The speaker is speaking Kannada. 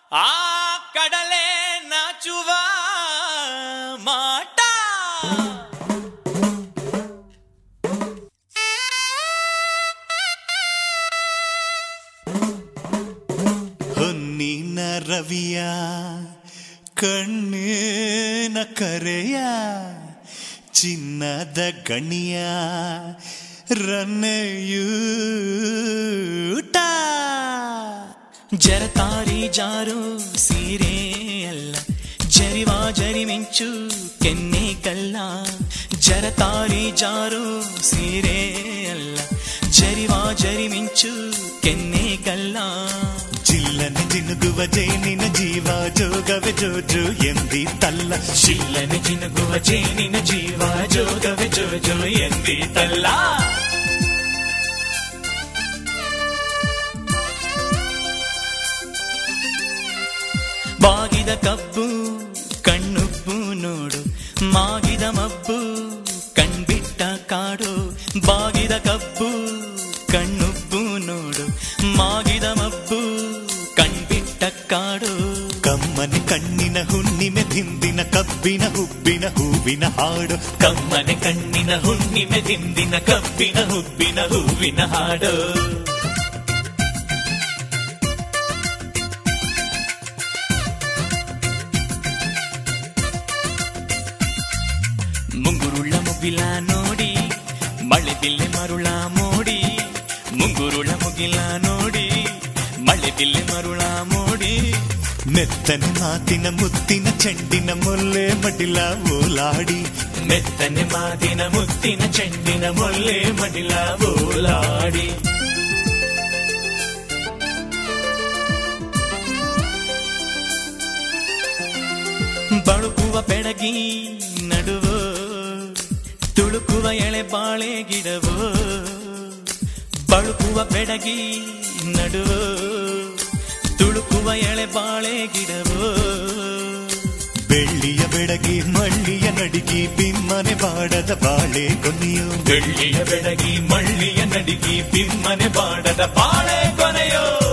ಆ ಕಡಲೆ ನಾಚುವ ಮಾಟ ಹೊನ್ನಿನ ರವಿಯ ಕಣ್ಣಿನ ಕರೆಯ ಚಿನ್ನದ ಗಣಿಯ ರನ್ನೆಯೂಟ ಜರತಾರಿ ಜಾರು ಸೀರೆ ಅಲ್ಲ ಜರಿವಾ ಜರಿ ಮಿಂಚು ಕೆನ್ನೆ ಕಲ್ಲ ಜರತಾರಿ ಜಾರು ಸೀರೆ ಅಲ್ಲ ಜರಿವಾ ಜರಿ ಮಿಂಚು ಕೆನ್ನೆ ಕಲ್ಲ ಜಿಲ್ಲನೆ ಜಿನುಗುವ ಜೇನಿನ ಜೀವ ಜೋಗವೆ ಜೋಜು ಎಂದೀತಲ್ಲ ಶಿಲ್ಲನೆ ಜಿನುಗುವ ಜೇನಿನ ಜೀವ ಜೋಗವೆ ಜೋಜು ಎಂದೀತಲ್ಲ ಬಾಗಿದ ಕಬ್ಬು ಕಣ್ಣುಬ್ಬು ನೋಡು ಮಾಗಿದ ಮಬ್ಬು ಕಣ್ಬಿಟ್ಟ ಕಾಡು ಬಾಗಿದ ಕಬ್ಬು ಕಣ್ಣುಬ್ಬು ನೋಡು ಮಾಗಿದ ಮಬ್ಬು ಕಣ್ಬಿಟ್ಟ ಕಾಡು ಕಮ್ಮನೆ ಕಣ್ಣಿನ ಹುಣ್ಣಿಮೆ ದಿಂದಿನ ಕಬ್ಬಿನ ಹುಬ್ಬಿನ ಹೂವಿನ ಹಾಡು ಕಮ್ಮನೆ ಕಣ್ಣಿನ ಹುಣ್ಣಿಮೆ ದಿಂದಿನ ಕಬ್ಬಿನ ಹುಬ್ಬಿನ ಹೂವಿನ ಹಾಡು ಮುಂಗುರುಳ್ಳ ಮುಗಿಲ ನೋಡಿ ಮಳೆ ಬಿಲ್ಲೆ ಮರುಳ ಮೋಡಿ ಮುಂಗುರುಳ ಮುಗಿಲ ನೋಡಿ ಮಳೆ ಬಿಲ್ಲೆ ಮರುಳ ಮೋಡಿ ಮೆತ್ತನೆ ಮಾತಿನ ಮುತ್ತಿನ ಚೆಂಡಿನ ಮೊಲ್ಲೆ ಮಡಿಲ ಓಲಾಡಿ ಮೆತ್ತನೆ ಮಾತಿನ ಮುತ್ತಿನ ಚೆಂಡಿನ ಮೊಲ್ಲೆ ಮಡಿಲ ಓಲಾಡಿ ಬಳುಕುವ ಬೆಡಗಿ ನಡುವೋ ತುಳುಕುವ ಎಳೆ ಬಾಳೆ ಗಿಡವೋ ಬಳುಕುವ ಬೆಡಗಿ ನಡುವೋ ತುಳುಕುವ ಎಳೆ ಬಾಳೆ ಗಿಡವೋ ಬೆಳ್ಳಿಯ ಬೆಡಗಿ ಮಳ್ಳಿಯ ನಡಿಗಿ ಬಿಮ್ಮನೆ ಬಾಡದ ಬಾಳೆ ಕೊನೆಯೋ ಬೆಳ್ಳಿಯ ಬೆಡಗಿ ಮಳ್ಳಿಯ ನಡಿಗಿ ಬಿಮ್ಮನೆ ಬಾಡದ ಬಾಳೆ ಕೊನೆಯೋ